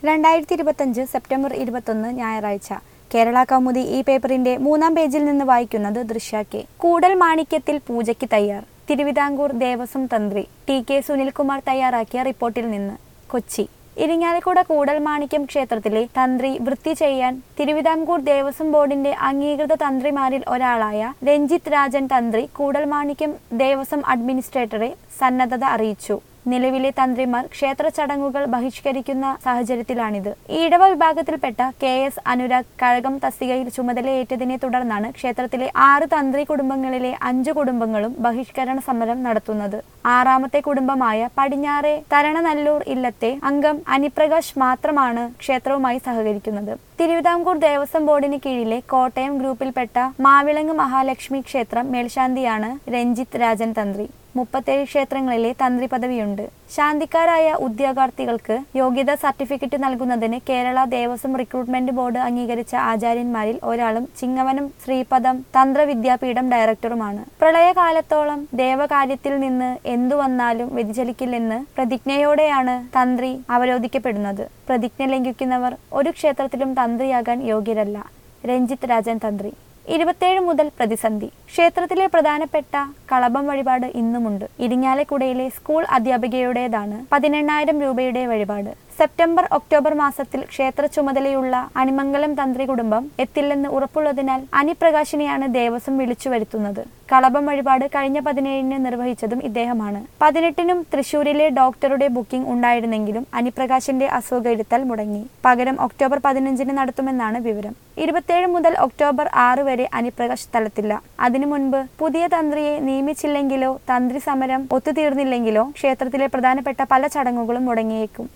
രണ്ടായിരത്തി ഇരുപത്തഞ്ച് സെപ്റ്റംബർ ഇരുപത്തൊന്ന് ഞായറാഴ്ച കേരള കൗമുദി ഈ പേപ്പറിന്റെ മൂന്നാം പേജിൽ നിന്ന് വായിക്കുന്നത് ദൃശ്യ കെ കൂടൽ മാണിക്യത്തിൽ പൂജയ്ക്ക് തയ്യാർ തിരുവിതാംകൂർ ദേവസ്വം തന്ത്രി ടി കെ സുനിൽകുമാർ തയ്യാറാക്കിയ റിപ്പോർട്ടിൽ നിന്ന് കൊച്ചി ഇരിങ്ങാലക്കുട കൂടൽ മാണിക്യം ക്ഷേത്രത്തിലെ തന്ത്രി വൃത്തി ചെയ്യാൻ തിരുവിതാംകൂർ ദേവസ്വം ബോർഡിന്റെ അംഗീകൃത തന്ത്രിമാരിൽ ഒരാളായ രഞ്ജിത്ത് രാജൻ തന്ത്രി കൂടൽ മാണിക്യം ദേവസ്വം അഡ്മിനിസ്ട്രേറ്ററെ സന്നദ്ധത അറിയിച്ചു നിലവിലെ തന്ത്രിമാർ ക്ഷേത്ര ചടങ്ങുകൾ ബഹിഷ്കരിക്കുന്ന സാഹചര്യത്തിലാണിത് ഈഴവ വിഭാഗത്തിൽപ്പെട്ട കെ എസ് അനുരാഗ് കഴകം തസ്തികയിൽ ചുമതലയേറ്റതിനെ തുടർന്നാണ് ക്ഷേത്രത്തിലെ ആറ് തന്ത്രി കുടുംബങ്ങളിലെ അഞ്ചു കുടുംബങ്ങളും ബഹിഷ്കരണ സമരം നടത്തുന്നത് ആറാമത്തെ കുടുംബമായ പടിഞ്ഞാറെ തരണനല്ലൂർ ഇല്ലത്തെ അംഗം അനിപ്രകാശ് മാത്രമാണ് ക്ഷേത്രവുമായി സഹകരിക്കുന്നത് തിരുവിതാംകൂർ ദേവസ്വം ബോർഡിന് കീഴിലെ കോട്ടയം ഗ്രൂപ്പിൽപ്പെട്ട മാവിളങ്ങ് മഹാലക്ഷ്മി ക്ഷേത്രം മേൽശാന്തിയാണ് രഞ്ജിത്ത് രാജൻ തന്ത്രി മുപ്പത്തേഴ് ക്ഷേത്രങ്ങളിലെ തന്ത്രി പദവിയുണ്ട് ശാന്തിക്കാരായ ഉദ്യോഗാർത്ഥികൾക്ക് യോഗ്യതാ സർട്ടിഫിക്കറ്റ് നൽകുന്നതിന് കേരള ദേവസ്വം റിക്രൂട്ട്മെന്റ് ബോർഡ് അംഗീകരിച്ച ആചാര്യന്മാരിൽ ഒരാളും ചിങ്ങവനം ശ്രീപദം തന്ത്ര വിദ്യാപീഠം ഡയറക്ടറുമാണ് പ്രളയകാലത്തോളം ദേവകാര്യത്തിൽ നിന്ന് എന്തു വന്നാലും വ്യതിചലിക്കില്ലെന്ന് പ്രതിജ്ഞയോടെയാണ് തന്ത്രി അവരോധിക്കപ്പെടുന്നത് പ്രതിജ്ഞ ലംഘിക്കുന്നവർ ഒരു ക്ഷേത്രത്തിലും തന്ത്രിയാകാൻ യോഗ്യരല്ല രഞ്ജിത്ത് രാജൻ തന്ത്രി ഇരുപത്തേഴ് മുതൽ പ്രതിസന്ധി ക്ഷേത്രത്തിലെ പ്രധാനപ്പെട്ട കളഭം വഴിപാട് ഇന്നുമുണ്ട് ഇരിങ്ങാലക്കുടയിലെ സ്കൂൾ അധ്യാപികയുടേതാണ് പതിനെണ്ണായിരം രൂപയുടെ വഴിപാട് സെപ്റ്റംബർ ഒക്ടോബർ മാസത്തിൽ ക്ഷേത്ര ചുമതലയുള്ള അണിമംഗലം തന്ത്രി കുടുംബം എത്തില്ലെന്ന് ഉറപ്പുള്ളതിനാൽ അനിപ്രകാശിനെയാണ് ദേവസ്വം വിളിച്ചു വരുത്തുന്നത് കളഭം വഴിപാട് കഴിഞ്ഞ പതിനേഴിന് നിർവഹിച്ചതും ഇദ്ദേഹമാണ് പതിനെട്ടിനും തൃശൂരിലെ ഡോക്ടറുടെ ബുക്കിംഗ് ഉണ്ടായിരുന്നെങ്കിലും അനിപ്രകാശിന്റെ അസുഖയിരുത്തൽ മുടങ്ങി പകരം ഒക്ടോബർ പതിനഞ്ചിന് നടത്തുമെന്നാണ് വിവരം ഇരുപത്തേഴ് മുതൽ ഒക്ടോബർ ആറ് വരെ അനിപ്രകാശ് സ്ഥലത്തില്ല അതിനു മുൻപ് പുതിയ തന്ത്രിയെ നിയമിച്ചില്ലെങ്കിലോ തന്ത്രി സമരം ഒത്തുതീർന്നില്ലെങ്കിലോ ക്ഷേത്രത്തിലെ പ്രധാനപ്പെട്ട പല ചടങ്ങുകളും മുടങ്ങിയേക്കും